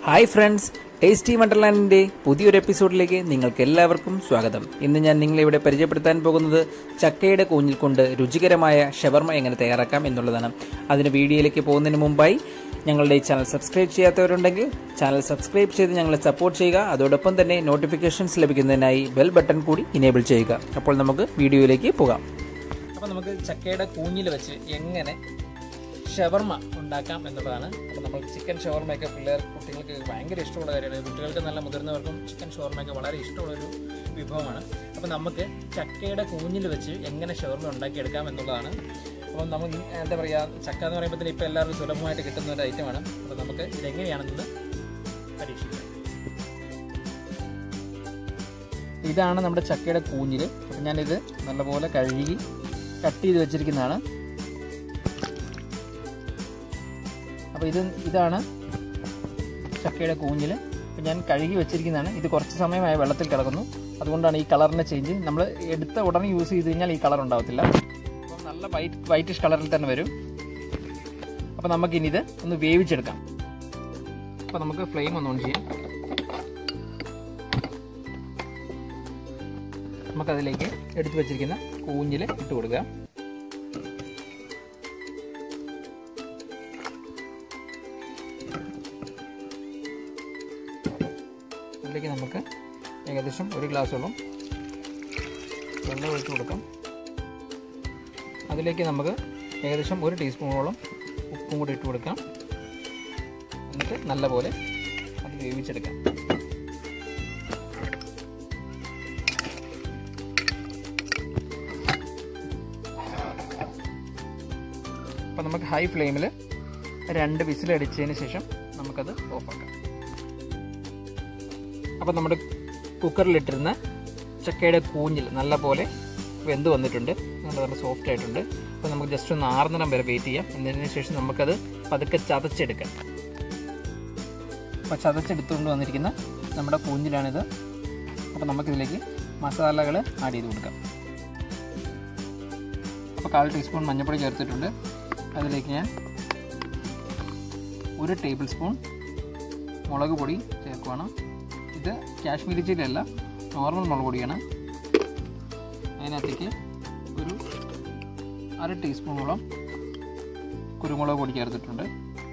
hi friends tasty വണ്ടർലാൻഡിന്റെ പുതിയൊരു എപ്പിസോഡിലേക്ക് നിങ്ങൾക്ക് എല്ലാവർക്കും സ്വാഗതം ഇന്ന് ഞാൻ നിങ്ങളെ ഇവിടെ പരിചയപ്പെടുത്താൻ പോകുന്നത് ചക്കയുടെ കൂഞ്ഞിൽ കൊണ്ട് രുചികരമായ ഷവർമ എങ്ങനെ തയ്യാറാക്കാം എന്നുള്ളതാണ് അതിന് വീഡിയോയിലേക്ക് പോകുന്നതിന് മുമ്പായി ഞങ്ങളുടെ ഈ ചാനൽ സബ്സ്ക്രൈബ് ചെയ്യാത്തവരുണ്ടെങ്കിൽ ചാനൽ സബ്സ്ക്രൈബ് ചെയ്ത് ഞങ്ങളെ സപ്പോർട്ട് ചെയ്യുക അതോടൊപ്പം തന്നെ നോട്ടിഫിക്കേഷൻസ് ലഭിക്കുന്നതിനായി ബെൽ ബട്ടൺ കൂടി ഇനേബിൾ ചെയ്യുക അപ്പോൾ നമുക്ക് വീഡിയോയിലേക്ക് പോകാം അപ്പോൾ നമുക്ക് ചക്കയുടെ കൂഞ്ഞിൽ വെച്ച് എങ്ങനെ ഷവർമ ഉണ്ടാക്കാം എന്നുള്ളതാണ് അപ്പോൾ നമ്മൾ ചിക്കൻ ഷവർമയൊക്കെ പിള്ളേർ കുട്ടികൾക്ക് ഭയങ്കര ഇഷ്ടമുള്ള കാര്യമാണ് കുട്ടികൾക്ക് നല്ല മുതിർന്നവർക്കും ചിക്കൻ ഷവർമയൊക്കെ വളരെ ഇഷ്ടമുള്ളൊരു വിഭവമാണ് അപ്പോൾ നമുക്ക് ചക്കയുടെ കൂഞ്ഞിൽ വെച്ച് എങ്ങനെ ഷവർമ ഉണ്ടാക്കിയെടുക്കാം എന്നുള്ളതാണ് അപ്പം നമ്മൾ ഈ എന്താ പറയുക ചക്ക എന്ന് പറയുമ്പോൾ ഇപ്പോൾ എല്ലാവർക്കും സുലഭമായിട്ട് കിട്ടുന്ന ഒരു ഐറ്റമാണ് അപ്പോൾ നമുക്ക് ഇതെങ്ങനെയാണെന്ന് പരീക്ഷിക്കാം ഇതാണ് നമ്മുടെ ചക്കയുടെ കൂഞ്ഞിൽ അപ്പം ഞാനിത് നല്ലപോലെ കഴുകി കട്ട് ചെയ്ത് വെച്ചിരിക്കുന്നതാണ് അപ്പോൾ ഇത് ഇതാണ് ചക്കയുടെ കൂഞ്ഞിൽ അപ്പം ഞാൻ കഴുകി വെച്ചിരിക്കുന്നതാണ് ഇത് കുറച്ച് സമയമായി വെള്ളത്തിൽ കിടക്കുന്നു അതുകൊണ്ടാണ് ഈ കളറിൻ്റെ ചേഞ്ച് നമ്മൾ എടുത്ത ഉടനെ യൂസ് ചെയ്ത് കഴിഞ്ഞാൽ ഈ കളർ ഉണ്ടാവത്തില്ല അപ്പം നല്ല വൈറ്റ് വൈറ്റിഷ് കളറിൽ തന്നെ വരും അപ്പോൾ നമുക്കിനി ഇത് ഒന്ന് വേവിച്ചെടുക്കാം അപ്പോൾ നമുക്ക് ഫ്ലെയിം ഒന്ന് ഓൺ ചെയ്യാം നമുക്കതിലേക്ക് എടുത്തു വെച്ചിരിക്കുന്ന കൂഞ്ഞിൽ ഇട്ട് കൊടുക്കുക അതിലേക്ക് നമുക്ക് ഏകദേശം ഒരു ഗ്ലാസ്സോളം വെള്ളം ഒഴിച്ച് കൊടുക്കാം അതിലേക്ക് നമുക്ക് ഏകദേശം ഒരു ടീസ്പൂണോളം ഉപ്പും കൂടി ഇട്ട് കൊടുക്കാം എന്നിട്ട് നല്ലപോലെ അത് വേവിച്ചെടുക്കാം അപ്പം നമുക്ക് ഹൈ ഫ്ലെയിമിൽ രണ്ട് വിസിലടിച്ചതിന് ശേഷം നമുക്കത് ഓഫാക്കാം അപ്പോൾ നമ്മുടെ കുക്കറിലിട്ടിരുന്ന ചക്കയുടെ കൂഞ്ഞിൽ നല്ല പോലെ വെന്ത് വന്നിട്ടുണ്ട് നല്ല നല്ല സോഫ്റ്റ് ആയിട്ടുണ്ട് അപ്പോൾ നമുക്ക് ജസ്റ്റ് ഒന്ന് ആറുന്നിടം വരെ വെയിറ്റ് ചെയ്യാം എന്നതിന് ശേഷം നമുക്കത് പതുക്കെ ചതച്ചെടുക്കാം അപ്പോൾ ചതച്ചെടുത്തുകൊണ്ട് വന്നിരിക്കുന്ന നമ്മുടെ കൂഞ്ഞിലാണിത് അപ്പോൾ നമുക്കിതിലേക്ക് മസാലകൾ ആഡ് ചെയ്ത് കൊടുക്കാം അപ്പോൾ കാൽ ടീസ്പൂൺ മഞ്ഞൾപ്പൊടി ചേർത്തിട്ടുണ്ട് അതിലേക്ക് ഞാൻ ഒരു ടേബിൾ സ്പൂൺ മുളക് പൊടി ചേർക്കുവാണ് ഇത് കാശ്മീരി ചില്ലി അല്ല നോർമൽ മുളക് പൊടിയാണ് അതിനകത്തേക്ക് ഒരു അര ടീസ്പൂണോളം കുരുമുളക് പൊടി ചേർത്തിട്ടുണ്ട്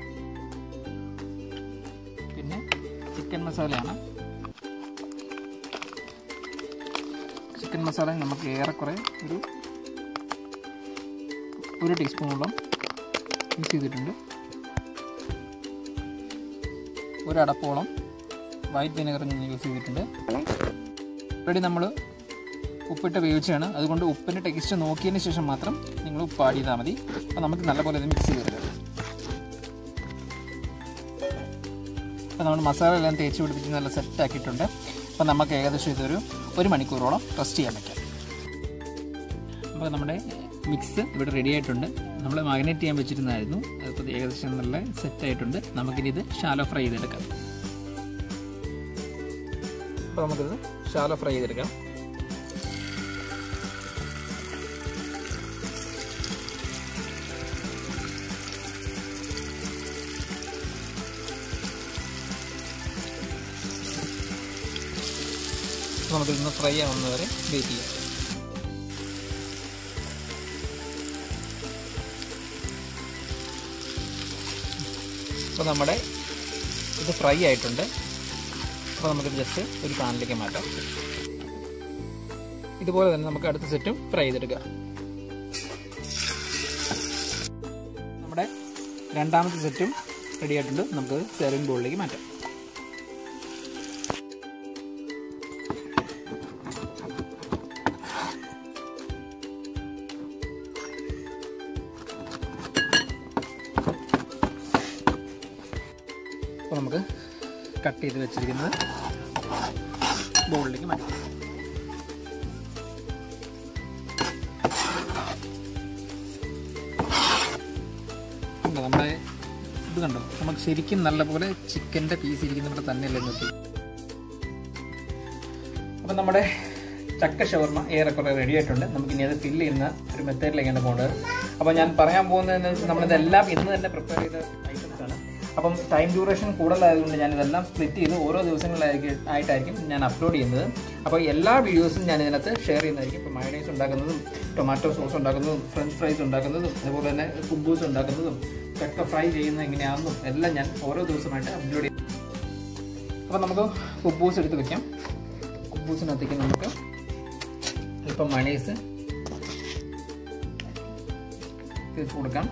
പിന്നെ ചിക്കൻ മസാലയാണ് ചിക്കൻ മസാല നമുക്ക് ഏറെക്കുറെ ഒരു ഒരു ടീസ്പൂണോളം മിക്സ് ചെയ്തിട്ടുണ്ട് ഒരടപ്പോളം വൈറ്റ് വിനെഗർ ഞാൻ യൂസ് ചെയ്തിട്ടുണ്ട് ഓൾറെഡി നമ്മൾ ഉപ്പിട്ട് വേവിച്ചാണ് അതുകൊണ്ട് ഉപ്പിൻ്റെ ടേസ്റ്റ് നോക്കിയതിന് ശേഷം മാത്രം നിങ്ങൾ ഉപ്പ് ആഡ് ചെയ്താൽ മതി അപ്പോൾ നമുക്ക് നല്ലപോലെ ഇത് മിക്സ് ചെയ്തെടുക്കാം അപ്പോൾ നമ്മൾ മസാല എല്ലാം തേച്ച് പിടിപ്പിച്ച് നല്ല സെറ്റ് ആക്കിയിട്ടുണ്ട് അപ്പോൾ നമുക്ക് ഏകദേശം ഇതൊരു ഒരു മണിക്കൂറോളം റെസ്റ്റ് ചെയ്യാൻ വയ്ക്കാം അപ്പോൾ നമ്മുടെ മിക്സ് ഇവിടെ റെഡി ആയിട്ടുണ്ട് നമ്മൾ മാഗ്നേറ്റ് ചെയ്യാൻ വെച്ചിരുന്നായിരുന്നു അതിപ്പോൾ ഏകദേശം നല്ല സെറ്റ് ആയിട്ടുണ്ട് നമുക്കിനി ഇത് ഷാലോ ഫ്രൈ ചെയ്തെടുക്കാം അപ്പോൾ നമുക്കിത് ഷാലോ ഫ്രൈ ചെയ്തെടുക്കാം നമുക്കിതൊന്ന് ഫ്രൈ ആവുന്നവരെ വെയിറ്റ് ചെയ്യാം അപ്പോൾ നമ്മുടെ ഇത് ഫ്രൈ ആയിട്ടുണ്ട് അപ്പോൾ നമുക്ക് ജസ്റ്റ് ഒരു പാനിലേക്ക് മാറ്റാം ഇതുപോലെ തന്നെ നമുക്ക് അടുത്ത സെറ്റും ഫ്രൈ ചെയ്തെടുക്കാം നമ്മുടെ രണ്ടാമത്തെ സെറ്റും റെഡി ആയിട്ടുണ്ട് നമുക്ക് സെർവിംഗ് ബോളിലേക്ക് മാറ്റാം അപ്പോൾ നമുക്ക് കട്ട് ചെയ്ത് വെച്ചിരിക്കുന്നത് ബോളിലേക്ക് മാറ്റാം കണ്ടോ നമ്മുടെ ഇത് കണ്ടോ നമുക്ക് ശരിക്കും നല്ലപോലെ ചിക്കൻ്റെ പീസ് ഇരിക്കുന്നിവിടെ തന്നെയല്ലേ നോക്കി അപ്പം നമ്മുടെ ചക്ക ഷവർമ ഏറെക്കുറെ റെഡി ആയിട്ടുണ്ട് നമുക്ക് ഇനി അത് ഫില്ല് ചെയ്യുന്ന ഒരു മെത്തേഡിലേക്കാണ് പോകേണ്ടത് അപ്പോൾ ഞാൻ പറയാൻ പോകുന്നത് നമ്മളിതെല്ലാം ഇന്ന് തന്നെ പ്രിപ്പയർ ചെയ്ത ഐറ്റംസ് ആണ് അപ്പം ടൈം ഡ്യൂറേഷൻ കൂടുതലായതുകൊണ്ട് ഞാൻ ഇതെല്ലാം സ്പ്ലിറ്റ് ചെയ്ത് ഓരോ ദിവസങ്ങളിലായിരിക്കും ആയിട്ടായിരിക്കും ഞാൻ അപ്ലോഡ് ചെയ്യുന്നത് അപ്പോൾ എല്ലാ വീഡിയോസും ഞാൻ ഇതിനകത്ത് ഷെയർ ചെയ്യുന്നതായിരിക്കും ഇപ്പോൾ മയണൈസ് ഉണ്ടാക്കുന്നതും ടൊമാറ്റോ സോസ് ഉണ്ടാക്കുന്നതും ഫ്രഞ്ച് ഫ്രൈസ് ഉണ്ടാക്കുന്നതും അതുപോലെ തന്നെ കുബൂസ് ഉണ്ടാക്കുന്നതും ചക്ക ഫ്രൈ ചെയ്യുന്നത് എങ്ങനെയാണെന്നും എല്ലാം ഞാൻ ഓരോ ദിവസമായിട്ട് അപ്ലോഡ് ചെയ്യും അപ്പോൾ നമുക്ക് കുബൂസ് എടുത്ത് വെക്കാം കുബൂസിനകത്തേക്ക് നമുക്ക് അല്പം മണീസ് തീർത്ത് കൊടുക്കാം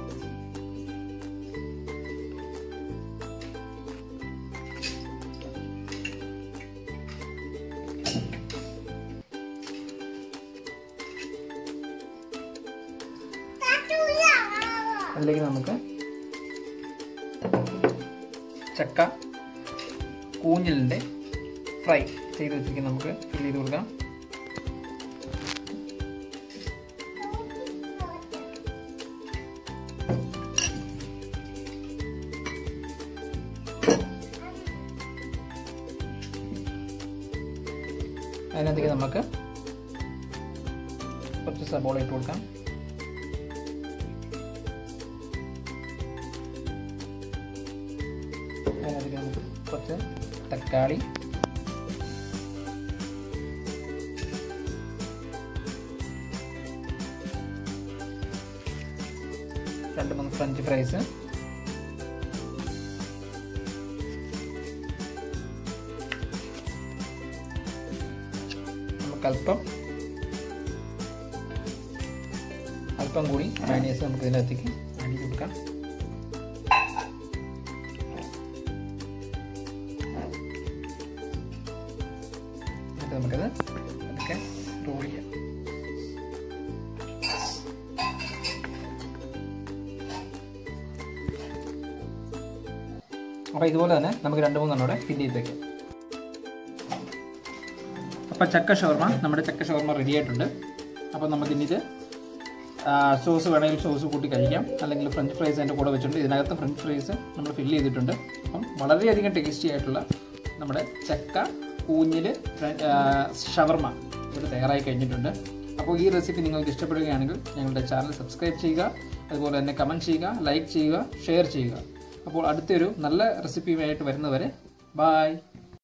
അതിലേക്ക് നമുക്ക് ചക്ക കൂഞ്ഞിലിൻ്റെ ഫ്രൈ ചെയ്ത് വെച്ചിരിക്കുന്ന നമുക്ക് ഫിൽ ചെയ്ത് കൊടുക്കാം അതിനകത്തേക്ക് നമുക്ക് കുറച്ച് സബോള ഇട്ട് കൊടുക്കാം അതിനകത്തേക്ക് നമുക്ക് കുറച്ച് തക്കാളി രണ്ട് മൂന്ന് ഫ്രഞ്ച് ഫ്രൈസ് നമുക്ക് അല്പം അല്പം കൂടി മയണീസ് നമുക്ക് ഇതിനകത്തേക്ക് ആഡ് ചെയ്ത് കൊടുക്കാം എന്നിട്ട് നമുക്കത് അതൊക്കെ റോൾ ചെയ്യാം അപ്പോൾ ഇതുപോലെ തന്നെ നമുക്ക് രണ്ട് മൂന്നെണ്ണോടെ ഫില്ല് ചെയ്ത് വെക്കാം അപ്പോൾ ചക്ക ഷവർമ നമ്മുടെ ചക്ക ഷവർമ റെഡി ആയിട്ടുണ്ട് അപ്പോൾ നമുക്കിനി ഇത് സോസ് വേണമെങ്കിൽ സോസ് കൂട്ടി കഴിക്കാം അല്ലെങ്കിൽ ഫ്രഞ്ച് ഫ്രൈസ് അതിൻ്റെ കൂടെ വെച്ചിട്ടുണ്ട് ഇതിനകത്ത് ഫ്രഞ്ച് ഫ്രൈസ് നമ്മൾ ഫില്ല് ചെയ്തിട്ടുണ്ട് അപ്പം വളരെയധികം ടേസ്റ്റി ആയിട്ടുള്ള നമ്മുടെ ചക്ക കൂഞ്ഞിൽ ഷവർമ ഇവിടെ തയ്യാറായി കഴിഞ്ഞിട്ടുണ്ട് അപ്പോൾ ഈ റെസിപ്പി നിങ്ങൾക്ക് ഇഷ്ടപ്പെടുകയാണെങ്കിൽ ഞങ്ങളുടെ ചാനൽ സബ്സ്ക്രൈബ് ചെയ്യുക അതുപോലെ തന്നെ കമൻറ്റ് ചെയ്യുക ലൈക്ക് ചെയ്യുക ഷെയർ ചെയ്യുക അപ്പോൾ അടുത്തൊരു നല്ല റെസിപ്പിയുമായിട്ട് വരുന്നവരെ ബായ്